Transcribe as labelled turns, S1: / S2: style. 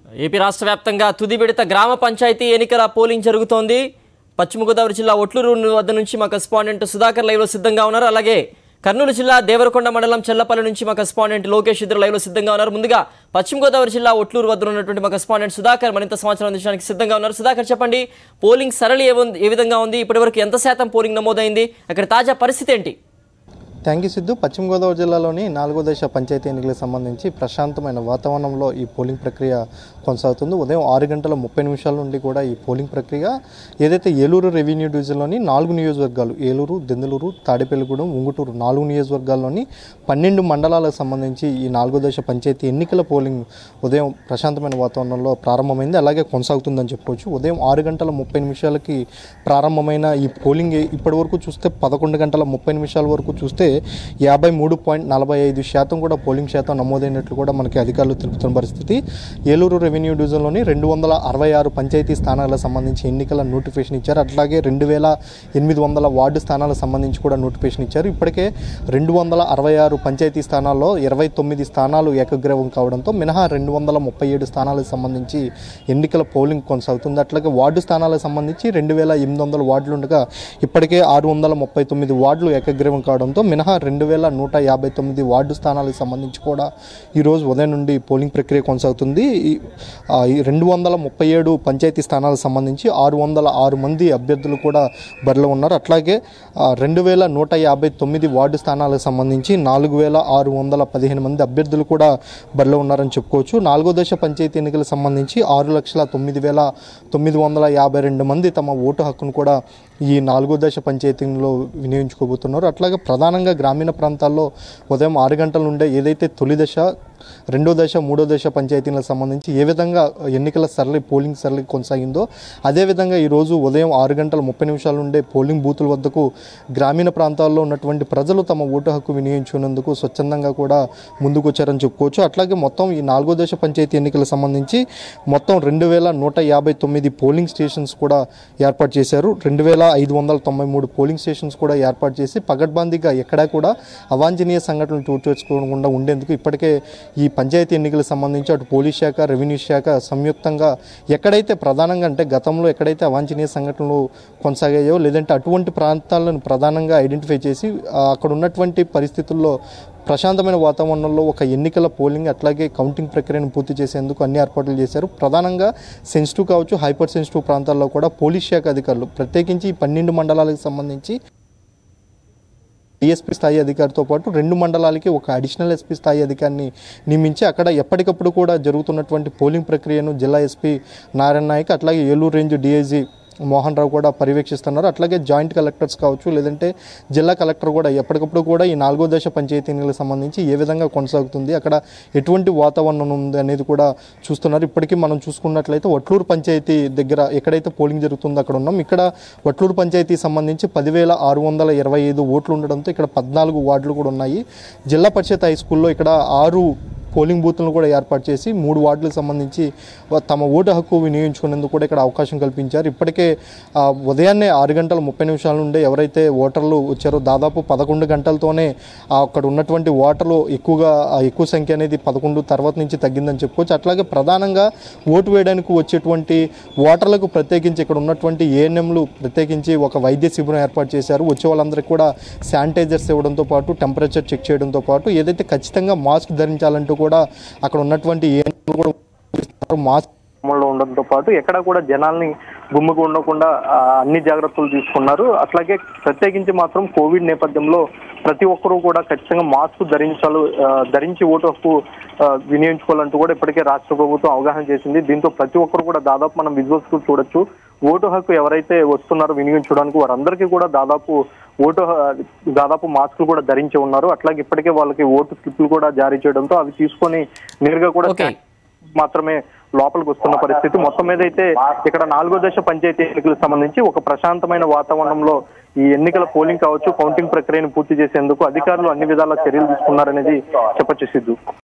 S1: AP రాష్ట్ర వ్యాప్తంగా తుది విడత గ్రామ పంచాయతీ ఎన్నికల పోలింగ్ జరుగుతోంది పశ్చిమ గోదావరి జిల్లా ఒట్లూరు వద్ద నుంచి మా కరెస్పాండెంట్ సుధాకర్ లైవ్లో సిద్ధంగా ఉన్నారు అలాగే కర్నూలు జిల్లా దేవరకొండ మండలం చెల్లపల్లి నుంచి మా కరెస్పాండెంట్ లోకేష్ ఇద్దరు లైవ్లో సిద్ధంగా ఉన్నారు ముందుగా పశ్చిమ గోదావరి జిల్లా ఒట్లూరు వద్ద ఉన్నటువంటి మా కరెస్పాండెంట్ సుధాకర్ మరింత సమాచారం అందించడానికి సిద్ధంగా ఉన్నారు సుధాకర్ చెప్పండి పోలింగ్ సరళి ఏ ఉంది- ఏ విధంగా ఉంది ఇప్పటివరకు ఎంత శాతం పోలింగ్ నమోదైంది అక్కడ తాజా పరిస్థితి ఏంటి
S2: థ్యాంక్ యూ సిద్ధు పశ్చిమ గోదావరి జిల్లాలోని నాలుగో దశ పంచాయతీ ఎన్నికలకు సంబంధించి ప్రశాంతమైన వాతావరణంలో ఈ పోలింగ్ ప్రక్రియ కొనసాగుతుంది ఉదయం ఆరు గంటల ముప్పై నిమిషాల నుండి కూడా ఈ పోలింగ్ ప్రక్రియ ఏదైతే ఏలూరు రెవెన్యూ డివిజన్లోని నాలుగు నియోజకవర్గాలు ఏలూరు దెందులూరు తాడేపల్లిగూడెం ఉంగుటూరు నాలుగు నియోజకవర్గాల్లోని పన్నెండు మండలాలకు సంబంధించి ఈ నాలుగో దశ పంచాయతీ ఎన్నికల పోలింగ్ ఉదయం ప్రశాంతమైన వాతావరణంలో ప్రారంభమైంది అలాగే కొనసాగుతుందని చెప్పుకోవచ్చు ఉదయం ఆరు గంటల ముప్పై నిమిషాలకి ప్రారంభమైన ఈ పోలింగ్ ఇప్పటి వరకు చూస్తే పదకొండు గంటల ముప్పై నిమిషాల వరకు చూస్తే యాభై మూడు పాయింట్ నలభై ఐదు శాతం కూడా పోలింగ్ శాతం నమోదైనట్లు కూడా మనకి అధికారులు తెలుపుతున్న పరిస్థితి ఏలూరు రెవెన్యూ డివిజన్లోని రెండు వందల అరవై ఆరు పంచాయతీ స్థానాలకు సంబంధించి ఎన్నికల నోటిఫికేషన్ ఇచ్చారు అట్లాగే రెండు వేల ఎనిమిది వందల వార్డు స్థానాలకు సంబంధించి కూడా నోటిఫికేషన్ ఇచ్చారు ఇప్పటికే రెండు వందల అరవై ఆరు పంచాయతీ స్థానాల్లో ఇరవై తొమ్మిది స్థానాలు ఏకగ్రీవం కావడంతో మినహా రెండు వందల ముప్పై ఏడు స్థానాలకు సంబంధించి ఎన్నికల పోలింగ్ కొనసాగుతుంది అట్లాగే వార్డు స్థానాలకు సంబంధించి రెండు వేల ఎనిమిది వందల వార్డులు ఉండగా ఇప్పటికే ఆరు వందల ముప్పై తొమ్మిది వార్డులు ఏకగ్రీవం కావడంతో మినహా రెండు వేల నూట యాభై తొమ్మిది వార్డు స్థానాలకు సంబంధించి కూడా ఈరోజు ఉదయం నుండి పోలింగ్ ప్రక్రియ కొనసాగుతుంది ఈ- ఆ, ఈ రెండు వందల ముప్పై ఏడు పంచాయతీ స్థానాలకు సంబంధించి ఆరు వందల ఆరు మంది అభ్యర్థులు కూడా బరిలో ఉన్నారు అట్లాగే ఆ, రెండు వేల నూట యాభై తొమ్మిది వార్డు స్థానాలకు సంబంధించి నాలుగు వేల ఆరు వందల పదిహేను మంది అభ్యర్థులు కూడా బరిలో ఉన్నారని చెప్పుకోవచ్చు నాలుగో దశ పంచాయతీ ఎన్నికలకు సంబంధించి ఆరు లక్షల తొమ్మిది వేల తొమ్మిది వందల యాభై రెండు మంది తమ ఓటు హక్కును కూడా ఈ నాలుగో దశ పంచాయతీలో వినియోగించుకోబోతున్నారు అట్లాగే ప్రధానంగా గ్రామీణ ప్రాంతాల్లో ఉదయం ఆరు గంటల నుండే ఏదైతే తొలి దశ రెండో దశ మూడో దశ పంచాయతీలకు సంబంధించి ఏ విధంగా ఎన్నికల సరళి పోలింగ్ సరళి కొనసాగిందో అదేవిధంగా ఈరోజు ఉదయం ఆరు గంటల ముప్పై నిమిషాల నుండే పోలింగ్ బూతుల వద్దకు గ్రామీణ ప్రాంతాల్లో ఉన్నటువంటి ప్రజలు తమ ఓటు హక్కు వినియోగించుకునేందుకు స్వచ్ఛందంగా కూడా ముందుకు వచ్చారని చెప్పుకోవచ్చు అట్లాగే మొత్తం ఈ నాలుగో దశ పంచాయతీ ఎన్నికలకు సంబంధించి మొత్తం రెండు వేల నూట యాభై తొమ్మిది పోలింగ్ స్టేషన్స్ కూడా ఏర్పాటు చేశారు రెండు వేల ఐదు వందల తొంభై మూడు పోలింగ్ స్టేషన్స్ కూడా ఏర్పాటు చేసి పగడ్బందీగా ఎక్కడా కూడా అవాంఛనీయ సంఘటనలు చోటు చేసుకోకుండా ఉండేందుకు ఇప్పటికే ఈ పంచాయతీ ఎన్నికలకు సంబంధించి అటు పోలీస్ శాఖ రెవెన్యూ శాఖ సంయుక్తంగా ఎక్కడైతే ప్రధానంగా అంటే గతంలో ఎక్కడైతే అవాంఛనీయ సంఘటనలు కొనసాగాయో లేదంటే అటువంటి ప్రాంతాలను ప్రధానంగా ఐడెంటిఫై చేసి ఆ, అక్కడ ఉన్నటువంటి పరిస్థితుల్లో ప్రశాంతమైన వాతావరణంలో ఒక ఎన్నికల పోలింగ్ అట్లాగే కౌంటింగ్ ప్రక్రియను పూర్తి చేసేందుకు అన్ని ఏర్పాట్లు చేశారు ప్రధానంగా సెన్సిటివ్ కావచ్చు హైపర్ సెన్సిటివ్ ప్రాంతాల్లో కూడా పోలీస్ శాఖ అధికారులు ప్రత్యేకించి ఈ పన్నెండు మండలాలకు సంబంధించి డిఎస్పీ స్థాయి అధికారితో పాటు రెండు మండలాలకి ఒక అడిషనల్ ఎస్పీ స్థాయి అధికారిని నియమించి అక్కడ ఎప్పటికప్పుడు కూడా జరుగుతున్నటువంటి పోలింగ్ ప్రక్రియను జిల్లా ఎస్పీ నారాయణ నాయక్ అట్లాగే ఏలూరు రేంజ్ డిఐజీ మోహన్ రావు కూడా పర్యవేక్షిస్తున్నారు అట్లాగే జాయింట్ కలెక్టర్స్ కావచ్చు లేదంటే జిల్లా కలెక్టర్ కూడా ఎప్పటికప్పుడు కూడా ఈ నాలుగో దశ పంచాయతీ ఎన్నికలకు సంబంధించి ఏ విధంగా కొనసాగుతుంది అక్కడ ఎటువంటి వాతావరణం ఉంది అనేది కూడా చూస్తున్నారు ఇప్పటికీ మనం చూసుకున్నట్లయితే వట్లూరు పంచాయతీ దగ్గర ఎక్కడైతే పోలింగ్ జరుగుతుందో అక్కడ ఉన్నాం ఇక్కడ వట్లూరు పంచాయతీ సంబంధించి పదివేల ఆరు వందల ఇరవై ఐదు ఓట్లు ఉండడంతో ఇక్కడ పద్నాలుగు వార్డులు కూడా ఉన్నాయి జిల్లా పరిషత్ హై స్కూల్లో ఇక్కడ ఆరు పోలింగ్ బూత్లను కూడా ఏర్పాటు చేసి మూడు వార్డులకు సంబంధించి వ- తమ ఓటు హక్కు వినియోగించుకునేందుకు కూడా ఇక్కడ అవకాశం కల్పించారు ఇప్పటికే ఆ, ఉదయాన్నే ఆరు గంటల ముప్పై నిమిషాల నుండే ఎవరైతే ఓటర్లు వచ్చారో దాదాపు పదకొండు గంటలతోనే ఆ, అక్కడ ఉన్నటువంటి ఓటర్లు ఎక్కువగా ఆ, ఎక్కువ సంఖ్య అనేది పదకొండు తర్వాత నుంచి తగ్గిందని చెప్పుకోవచ్చు అట్లాగే ప్రధానంగా ఓటు వేయడానికి వచ్చేటువంటి ఓటర్లకు ప్రత్యేకించి ఇక్కడ ఉన్నటువంటి ఏఎన్ఎంలు ప్రత్యేకించి ఒక వైద్య శిబిరం ఏర్పాటు చేశారు వచ్చే వాళ్ళందరికీ కూడా శానిటైజర్స్ ఇవ్వడంతో పాటు టెంపరేచర్ చెక్ చేయడంతో పాటు ఏదైతే ఖచ్చితంగా మాస్క్ ధరించాలంటూ కూడా అక్కడ ఉన్నటువంటి ఏఎన్ఎంలు కూడా ఇస్తారు. మాస్క్ అమల్లో ఉండడంతో పాటు ఎక్కడ కూడా జనాల్ని గుమ్ముకు ఉండకుండా ఆ, అన్ని జాగ్రత్తలు తీసుకున్నారు అట్లాగే ప్రత్యేకించి మాత్రం కోవిడ్ నేపథ్యంలో ప్రతి ఒక్కరూ కూడా ఖచ్చితంగా మాస్క్ ధరించాలి ఆ, ధరించి ఓటు హక్కు ఆ, వినియోగించుకోవాలంటూ కూడా ఇప్పటికే రాష్ట్ర ప్రభుత్వం అవగాహన చేసింది దీంతో ప్రతి ఒక్కరు కూడా దాదాపు మనం విజువల్స్ చూడొచ్చు ఓటు హక్కు ఎవరైతే వస్తున్నారో వినియోగించడానికి వారందరికీ కూడా దాదాపు ఓటు హ- దాదాపు మాస్కులు కూడా ధరించి ఉన్నారు అట్లాగే ఇప్పటికే వాళ్ళకి ఓటు స్లిప్లు కూడా జారీ చేయడంతో అవి తీసుకొని నేరుగా కూడా
S1: ఓకే.
S2: మాత్రమే లోపలికి వస్తున్న పరిస్థితి మొత్తం మీద అయితే ఇక్కడ నాలుగో దశ పంచాయతీ ఎన్నికలకు సంబంధించి ఒక ప్రశాంతమైన వాతావరణంలో ఈ ఎన్నికల పోలింగ్ కావచ్చు కౌంటింగ్ ప్రక్రియను పూర్తి చేసేందుకు అధికారులు అన్ని విధాల చర్యలు తీసుకున్నారనేది చెప్పొచ్చు సిద్ధు